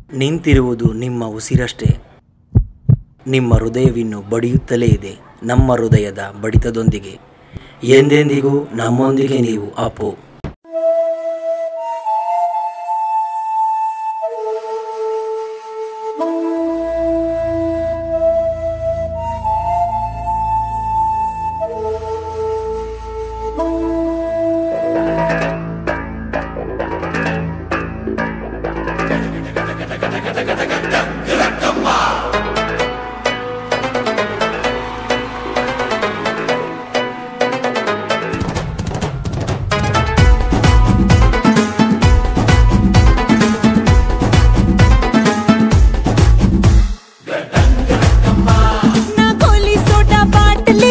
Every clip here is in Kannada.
ನಿಂತಿರುವುದು ನಿಮ್ಮ ಉಸಿರಷ್ಟೇ ನಿಮ್ಮ ಹೃದಯವಿನ್ನು ಬಡಿಯುತ್ತಲೇ ಇದೆ ನಮ್ಮ ಹೃದಯದ ಬಡಿತದೊಂದಿಗೆ ಎಂದೆಂದಿಗೂ ನಮ್ಮೊಂದಿಗೆ ನೀವು ಅಪ್ಪು ನಾ ಕೋಲಿ ಸೋಡಾ ಬಾಟಲಿ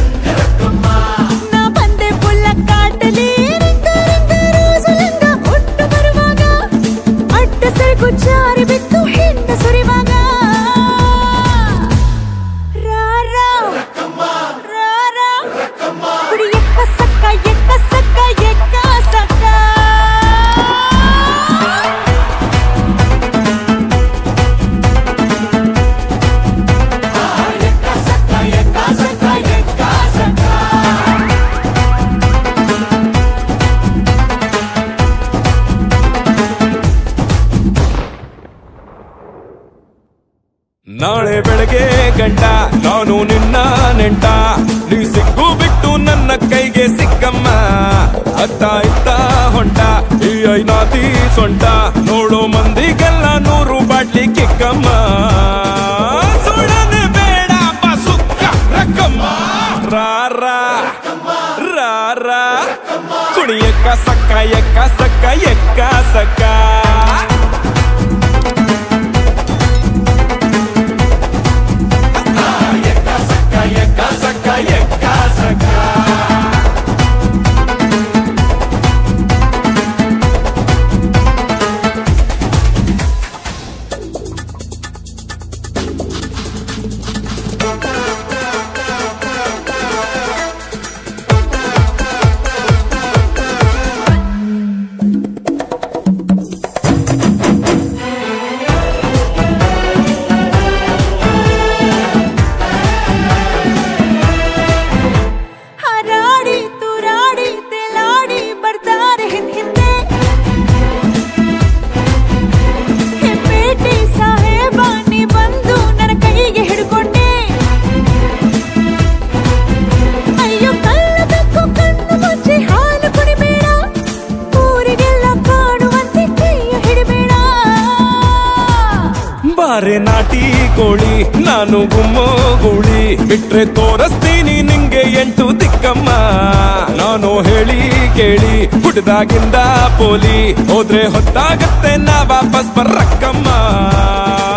ನಾ ಬಂದೆ ಪುಲ್ಲ ಕಾಟಲಿ ರಂಗ ರಂಗ ರೋಸಲಂಗ ಹುಟ್ಟು ಬರುವಾಗ ಅಡ್ಡ ಸರಕು ಜಾರಿ ಬಿತ್ತು ಹಿಂದ ಸುರಿವಾಗ ರಾ ರಾ ರಾ ರಾ ಕುಡಿ ಎಕ್ಕ ಸಕ್ಕ ಎಕ್ಕ ಸಕ್ಕ ಎಕ್ಕ ಸಕ್ಕ ನಾಳೆ ಬೆಳಗ್ಗೆ ಗಂಟ ನಾನು ನಿನ್ನ ನೆಂಟ ನೀ ಸಿಕ್ಕು ಬಿಟ್ಟು ನನ್ನ ಕೈಗೆ ಸಿಕ್ಕಮ್ಮ ಅತ್ತ ಇತ್ತ ಹೊಂಟ ಈ ಐನಾತಿ ಸೊಂಟ ನೋಡೋ ಮಂದಿಗೆಲ್ಲ ನೂರು ಬಾಟ್ಲಿ ಕಿಕ್ಕಮ್ಮ ಸುಳ್ಳನೆ ಬೇಡ ಸುಕ್ಕ ರಕ್ಕಮ್ಮ ರಾರ ರಾರ ಕುಣಿ ಎಕ್ಕ ಸಕ್ಕ ಎಕ್ಕ ಸಕ್ಕ ಎಕ್ಕ ಸಕ್ಕ ಹಾರಾಡಿ ತೂರಾಡಿ ತೇಲಾಡಿ ಬರ್ತಾರೆ ಹಿಂದ್ ಹಿಂದೆ ಹೆಪ್ಪೇಟೆ ಸಾಹೇಬ ನೀ ಬಂದು ನನ್ನ ಕೈಗೆ ಹಿಡ್ಕೊಂಡೆ ಅಯ್ಯೋ ಕಲ್ಲ ತಕ್ಕು ಕಣ್ಣು ಮುಚ್ಚಿ ಹಾಲು ಕುಡಿಬೇಡ ಊರಿಗೆಲ್ಲ ಕಾಣುವಂತೆ ಕೈಯ ಹಿಡಿಬೇಡ ಬಾರೆ ನಾಟಿ ಕೋಳಿ ನಾನು ಗುಮ್ಮೋ ಗೂಳಿ ಬಿಟ್ರೆ ತೋರಿಸ್ತೀನಿ ನಿಂಗೆ ಎಂಟು ದಿಕ್ಕಮ್ಮ ನಾನು ಹೇಳಿ ಕೇಳಿ ಹುಟ್ಟದಾಗಿಂದ ಪೋಲಿ ಹೋದ್ರೆ ಹೊತ್ತಾಗತ್ತೆ ನಾ ವಾಪಸ್ ಬರ್ರಕ್ಕಮ್ಮ